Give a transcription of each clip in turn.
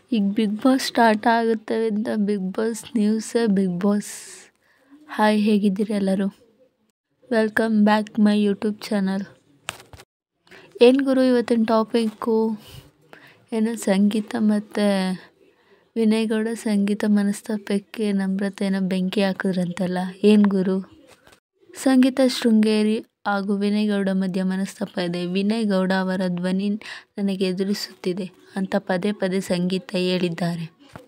ಈಗ big boss start ಆಗುತ್ತವೆ ಅಂತ ಬಿಗ್ ಬಾಸ್ ನ್ಯೂಸೇ ಬಿಗ್ ಬಾಸ್ ಹಾಯ್ ಹೇಗಿದ್ದೀರಿ ಎಲ್ಲರೂ welcome back my YouTube channel ಏನು ಗುರು ಇವತ್ತಿನ ಟಾಪಿಕ್ಕು ಏನು ಸಂಗೀತ ಮತ್ತು ವಿನಯ್ ಗೌಡ ಸಂಗೀತ ಮನಸ್ತಾಪಕ್ಕೆ ನಮ್ರತೆ ಏನೋ ಬೆಂಕಿ ಹಾಕಿದ್ರಂತಲ್ಲ ಏನು ಗುರು ಸಂಗೀತ ಶೃಂಗೇರಿ ಹಾಗೂ ವಿನಯ್ ಗೌಡ ಮಧ್ಯ ಮನಸ್ತಾಪ ಇದೆ ವಿನಯ್ ಗೌಡ ಅವರ ಧ್ವನಿ ನನಗೆ ಎದುರಿಸುತ್ತಿದೆ ಅಂತ ಪದೇ ಪದೇ ಸಂಗೀತ ಹೇಳಿದ್ದಾರೆ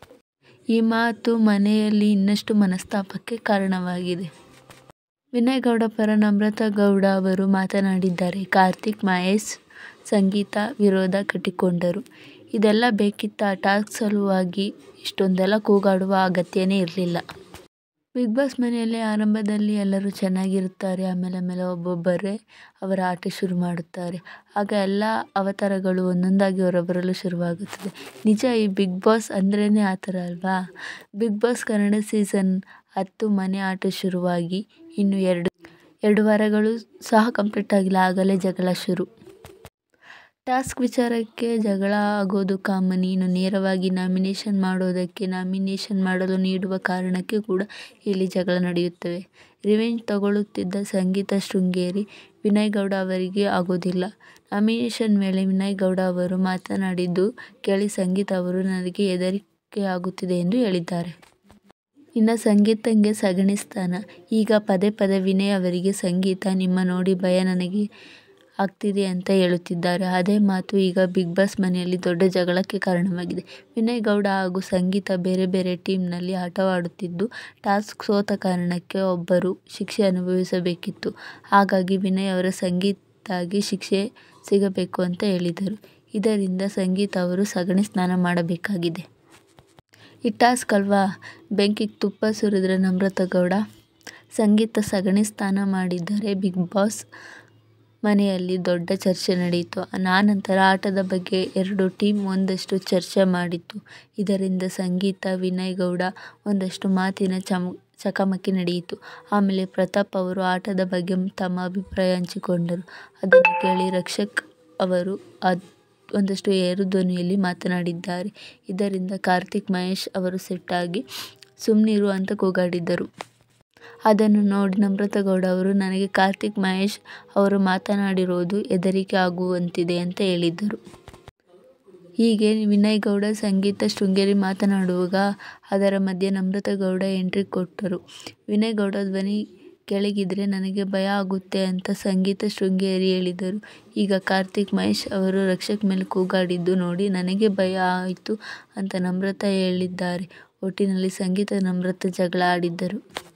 ಈ ಮಾತು ಮನೆಯಲ್ಲಿ ಇನ್ನಷ್ಟು ಮನಸ್ತಾಪಕ್ಕೆ ಕಾರಣವಾಗಿದೆ ವಿನಯ್ ಗೌಡ ಪರ ನಮ್ರತಾ ಗೌಡ ಅವರು ಮಾತನಾಡಿದ್ದಾರೆ ಕಾರ್ತಿಕ್ ಮಹೇಶ್ ಸಂಗೀತ ವಿರೋಧ ಕಟ್ಟಿಕೊಂಡರು ಇದೆಲ್ಲ ಬೇಕಿತ್ತ ಟಾಸ್ಕ್ ಸಲುವಾಗಿ ಇಷ್ಟೊಂದೆಲ್ಲ ಕೂಗಾಡುವ ಅಗತ್ಯನೇ ಇರಲಿಲ್ಲ ಬಿಗ್ ಬಾಸ್ ಮನೆಯಲ್ಲಿ ಆರಂಭದಲ್ಲಿ ಎಲ್ಲರೂ ಚೆನ್ನಾಗಿರುತ್ತಾರೆ ಆಮೇಲೆ ಆಮೇಲೆ ಒಬ್ಬೊಬ್ಬರೇ ಅವರ ಆಟ ಶುರು ಮಾಡುತ್ತಾರೆ ಆಗ ಎಲ್ಲ ಅವತಾರಗಳು ಒಂದೊಂದಾಗಿ ಹೊರಬರಲು ಶುರುವಾಗುತ್ತದೆ ನಿಜ ಈ ಬಿಗ್ ಬಾಸ್ ಅಂದ್ರೇ ಆ ಥರ ಅಲ್ವಾ ಬಿಗ್ ಬಾಸ್ ಕನ್ನಡ ಸೀಸನ್ ಹತ್ತು ಮನೆ ಆಟ ಶುರುವಾಗಿ ಇನ್ನು ಎರಡು ಎರಡು ವಾರಗಳು ಸಹ ಕಂಪ್ಲೀಟ್ ಆಗಿಲ್ಲ ಆಗಲೇ ಜಗಳ ಶುರು ಟಾಸ್ಕ್ ವಿಚಾರಕ್ಕೆ ಜಗಳ ಆಗೋದು ಕಾಮನ್ ಇನ್ನು ನೇರವಾಗಿ ನಾಮಿನೇಷನ್ ಮಾಡೋದಕ್ಕೆ ನಾಮಿನೇಷನ್ ಮಾಡಲು ನೀಡುವ ಕಾರಣಕ್ಕೆ ಕೂಡ ಇಲ್ಲಿ ಜಗಳ ನಡೆಯುತ್ತವೆ ರಿವೆಂಜ್ ತಗೊಳ್ಳುತ್ತಿದ್ದ ಸಂಗೀತ ಶೃಂಗೇರಿ ವಿನಯ್ ಗೌಡ ಅವರಿಗೆ ಆಗೋದಿಲ್ಲ ನಾಮಿನೇಷನ್ ವೇಳೆ ವಿನಯ್ ಗೌಡ ಅವರು ಮಾತನಾಡಿದ್ದು ಕೇಳಿ ಸಂಗೀತ ಅವರು ನನಗೆ ಹೆದರಿಕೆ ಆಗುತ್ತಿದೆ ಎಂದು ಹೇಳಿದ್ದಾರೆ ಇನ್ನು ಸಂಗೀತಂಗೆ ಸಗಣಿ ಸ್ಥಾನ ಈಗ ಪದೇ ಪದೇ ವಿನಯ್ ಅವರಿಗೆ ಸಂಗೀತ ನಿಮ್ಮ ನೋಡಿ ಭಯ ನನಗೆ ಆಗ್ತಿದೆ ಅಂತ ಹೇಳುತ್ತಿದ್ದಾರೆ ಅದೇ ಮಾತು ಈಗ ಬಿಗ್ ಬಾಸ್ ಮನೆಯಲ್ಲಿ ದೊಡ್ಡ ಜಗಳಕ್ಕೆ ಕಾರಣವಾಗಿದೆ ವಿನಯ್ ಗೌಡ ಹಾಗೂ ಸಂಗೀತ ಬೇರೆ ಬೇರೆ ಟೀಮ್ನಲ್ಲಿ ಆಟವಾಡುತ್ತಿದ್ದು ಟಾಸ್ಕ್ ಸೋತ ಕಾರಣಕ್ಕೆ ಒಬ್ಬರು ಶಿಕ್ಷೆ ಅನುಭವಿಸಬೇಕಿತ್ತು ಹಾಗಾಗಿ ವಿನಯ್ ಅವರ ಸಂಗೀತಾಗಿ ಶಿಕ್ಷೆ ಸಿಗಬೇಕು ಅಂತ ಹೇಳಿದರು ಇದರಿಂದ ಸಂಗೀತ ಅವರು ಸಗಣಿ ಸ್ನಾನ ಮಾಡಬೇಕಾಗಿದೆ ಈ ಟಾಸ್ಕ್ ಅಲ್ವಾ ಬೆಂಕಿಗೆ ತುಪ್ಪ ಸುರಿದ್ರೆ ನಮ್ರತಾ ಗೌಡ ಸಂಗೀತ ಸಗಣಿ ಸ್ನಾನ ಮಾಡಿದ್ದಾರೆ ಬಿಗ್ ಬಾಸ್ ಮನೆಯಲ್ಲಿ ದೊಡ್ಡ ಚರ್ಚೆ ನಡೆಯಿತು ಆನಂತರ ಆಟದ ಬಗ್ಗೆ ಎರಡು ಟೀಮ್ ಒಂದಷ್ಟು ಚರ್ಚೆ ಮಾಡಿತು ಇದರಿಂದ ಸಂಗೀತ ವಿನಯ್ ಗೌಡ ಒಂದಷ್ಟು ಮಾತಿನ ಚಮ ಚಕಮಕಿ ನಡೆಯಿತು ಆಮೇಲೆ ಪ್ರತಾಪ್ ಅವರು ಆಟದ ಬಗ್ಗೆ ತಮ್ಮ ಅಭಿಪ್ರಾಯ ಹಂಚಿಕೊಂಡರು ಅದನ್ನು ಕೇಳಿ ರಕ್ಷಕ್ ಅವರು ಅದ್ ಒಂದಷ್ಟು ಏರು ಧ್ವನಿಯಲ್ಲಿ ಮಾತನಾಡಿದ್ದಾರೆ ಇದರಿಂದ ಕಾರ್ತಿಕ್ ಮಹೇಶ್ ಅವರು ಸೆಟ್ಟಾಗಿ ಸುಮ್ಮನಿರು ಅಂತ ಕೂಗಾಡಿದ್ದರು ಅದನ್ನು ನೋಡಿ ನಮ್ರತಾ ಗೌಡ ಅವರು ನನಗೆ ಕಾರ್ತಿಕ್ ಮಹೇಶ್ ಅವರು ಮಾತನಾಡಿರೋದು ಹೆದರಿಕೆ ಆಗುವಂತಿದೆ ಅಂತ ಹೇಳಿದ್ದರು ಹೀಗೆ ವಿನಯ್ ಗೌಡ ಸಂಗೀತ ಶೃಂಗೇರಿ ಮಾತನಾಡುವಾಗ ಅದರ ಮಧ್ಯೆ ನಮ್ರತಾ ಗೌಡ ಎಂಟ್ರಿ ಕೊಟ್ಟರು ವಿನಯ್ ಗೌಡ ಧ್ವನಿ ಕೆಳಗಿದ್ರೆ ನನಗೆ ಭಯ ಆಗುತ್ತೆ ಅಂತ ಸಂಗೀತ ಶೃಂಗೇರಿ ಹೇಳಿದರು ಈಗ ಕಾರ್ತಿಕ್ ಮಹೇಶ್ ಅವರು ರಕ್ಷಕ್ ಮೇಲೆ ಕೂಗಾಡಿದ್ದು ನೋಡಿ ನನಗೆ ಭಯ ಆಯಿತು ಅಂತ ನಮ್ರತಾ ಹೇಳಿದ್ದಾರೆ ಒಟ್ಟಿನಲ್ಲಿ ಸಂಗೀತ ನಮ್ರತಾ ಜಗಳ ಆಡಿದ್ದರು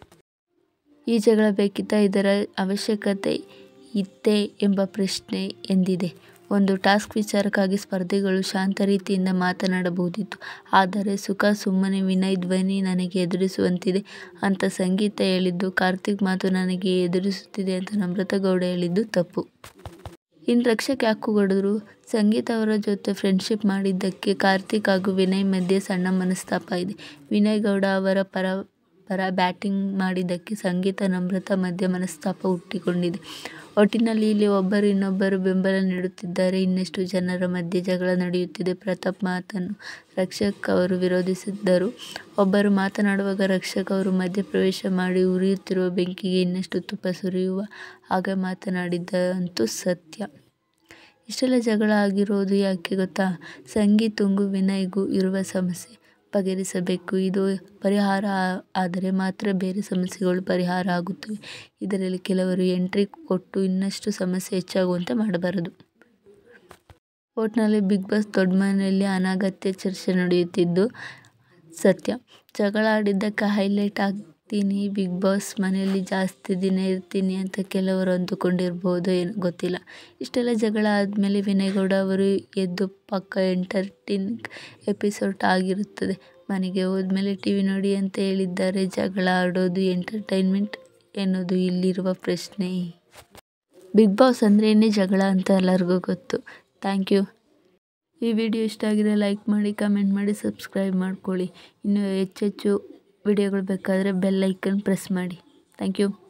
ಈ ಜಗಳ ಬೇಕಿತ್ತ ಇದರ ಅವಶ್ಯಕತೆ ಇತ್ತೇ ಎಂಬ ಪ್ರಶ್ನೆ ಎಂದಿದೆ ಒಂದು ಟಾಸ್ಕ್ ವಿಚಾರಕ್ಕಾಗಿ ಸ್ಪರ್ಧಿಗಳು ಶಾಂತ ರೀತಿಯಿಂದ ಮಾತನಾಡಬಹುದಿತ್ತು ಆದರೆ ಸುಖ ಸುಮ್ಮನೆ ವಿನಯ್ ಧ್ವನಿ ನನಗೆ ಎದುರಿಸುವಂತಿದೆ ಅಂತ ಸಂಗೀತ ಹೇಳಿದ್ದು ಕಾರ್ತಿಕ್ ಮಾತು ನನಗೆ ಎದುರಿಸುತ್ತಿದೆ ಅಂತ ನಮ್ರತಾ ಗೌಡ ಹೇಳಿದ್ದು ತಪ್ಪು ಇನ್ನು ರಕ್ಷಕ್ ಯಾಕೆ ಕೂಗಾಡಿದ್ರು ಸಂಗೀತ ಅವರ ಜೊತೆ ಫ್ರೆಂಡ್ಶಿಪ್ ಮಾಡಿದ್ದಕ್ಕೆ ಕಾರ್ತಿಕ್ ಹಾಗೂ ವಿನಯ್ ಮಧ್ಯೆ ಸಣ್ಣ ಮನಸ್ತಾಪ ಇದೆ ವಿನಯ್ ಗೌಡ ಅವರ ಪರ ಪರ ಬ್ಯಾಟಿಂಗ್ ಮಾಡಿದ್ದಕ್ಕೆ ಸಂಗೀತ ನಮ್ರತಾ ಮಧ್ಯೆ ಮನಸ್ತಾಪ ಹುಟ್ಟಿಕೊಂಡಿದೆ ಒಟ್ಟಿನಲ್ಲಿ ಇಲ್ಲಿ ಒಬ್ಬರು ಇನ್ನೊಬ್ಬರು ಬೆಂಬಲ ನೀಡುತ್ತಿದ್ದಾರೆ ಇನ್ನಷ್ಟು ಜನರ ಮಧ್ಯೆ ಜಗಳ ನಡೆಯುತ್ತಿದೆ ಪ್ರತಾಪ್ ಮಾತನ್ನು ರಕ್ಷಕ್ ಅವರು ವಿರೋಧಿಸಿದ್ದರು ಒಬ್ಬರು ಮಾತನಾಡುವಾಗ ರಕ್ಷಕ್ ಅವರು ಮಧ್ಯ ಪ್ರವೇಶ ಮಾಡಿ ಉರಿಯುತ್ತಿರುವ ಬೆಂಕಿಗೆ ಇನ್ನಷ್ಟು ತುಪ್ಪ ಸುರಿಯುವ ಹಾಗೆ ಮಾತನಾಡಿದ್ದಂತೂ ಸತ್ಯ ಇಷ್ಟೆಲ್ಲ ಜಗಳ ಆಗಿರೋದು ಯಾಕೆ ಗೊತ್ತಾ ಸಂಗೀತಂಗೂ ವಿನಯ್ಗೂ ಇರುವ ಸಮಸ್ಯೆ ಬಗೆಹರಿಸಬೇಕು ಇದು ಪರಿಹಾರ ಆದರೆ ಮಾತ್ರ ಬೇರೆ ಸಮಸ್ಯೆಗಳು ಪರಿಹಾರ ಆಗುತ್ತವೆ ಇದರಲ್ಲಿ ಕೆಲವರು ಎಂಟ್ರಿ ಕೊಟ್ಟು ಇನ್ನಷ್ಟು ಸಮಸ್ಯೆ ಹೆಚ್ಚಾಗುವಂತೆ ಮಾಡಬಾರದು ಒಟ್ಟಿನಲ್ಲಿ ಬಿಗ್ ಬಾಸ್ ದೊಡ್ಡ ಮನೆಯಲ್ಲಿ ಅನಗತ್ಯ ಚರ್ಚೆ ನಡೆಯುತ್ತಿದ್ದು ಸತ್ಯ ಜಗಳ ಆಡಿದ್ದಕ್ಕೆ ಹೈಲೈಟ್ ಆಗ್ತೀನಿ ಬಿಗ್ ಬಾಸ್ ಮನೆಯಲ್ಲಿ ಜಾಸ್ತಿ ದಿನ ಇರ್ತೀನಿ ಅಂತ ಕೆಲವರು ಅಂದುಕೊಂಡಿರ್ಬೋದು ಏನು ಗೊತ್ತಿಲ್ಲ ಇಷ್ಟೆಲ್ಲ ಜಗಳ ಆದಮೇಲೆ ವಿನಯ್ ಗೌಡ ಅವರು ಎದ್ದು ಪಕ್ಕ ಎಂಟರ್ಟೈನಿಂಗ್ ಎಪಿಸೋಡ್ ಆಗಿರುತ್ತದೆ ಮನೆಗೆ ಹೋದ್ಮೇಲೆ ಟಿ ವಿ ನೋಡಿ ಅಂತ ಹೇಳಿದ್ದಾರೆ ಜಗಳ ಆಡೋದು ಎಂಟರ್ಟೈನ್ಮೆಂಟ್ ಎನ್ನುವುದು ಇಲ್ಲಿರುವ ಪ್ರಶ್ನೆ ಬಿಗ್ ಬಾಸ್ ಅಂದ್ರೇ ಜಗಳ ಅಂತ ಎಲ್ಲರಿಗೂ ಗೊತ್ತು ಥ್ಯಾಂಕ್ ಯು ಈ ವಿಡಿಯೋ ಇಷ್ಟ ಆಗಿದೆ ಲೈಕ್ ಮಾಡಿ ಕಮೆಂಟ್ ಮಾಡಿ ಸಬ್ಸ್ಕ್ರೈಬ್ ಮಾಡ್ಕೊಳ್ಳಿ ಇನ್ನು ಹೆಚ್ಚೆಚ್ಚು ವಿಡಿಯೋಗಳು ಬೇಕಾದರೆ ಬೆಲ್ ಐಕನ್ ಪ್ರೆಸ್ ಮಾಡಿ ಥ್ಯಾಂಕ್ ಯು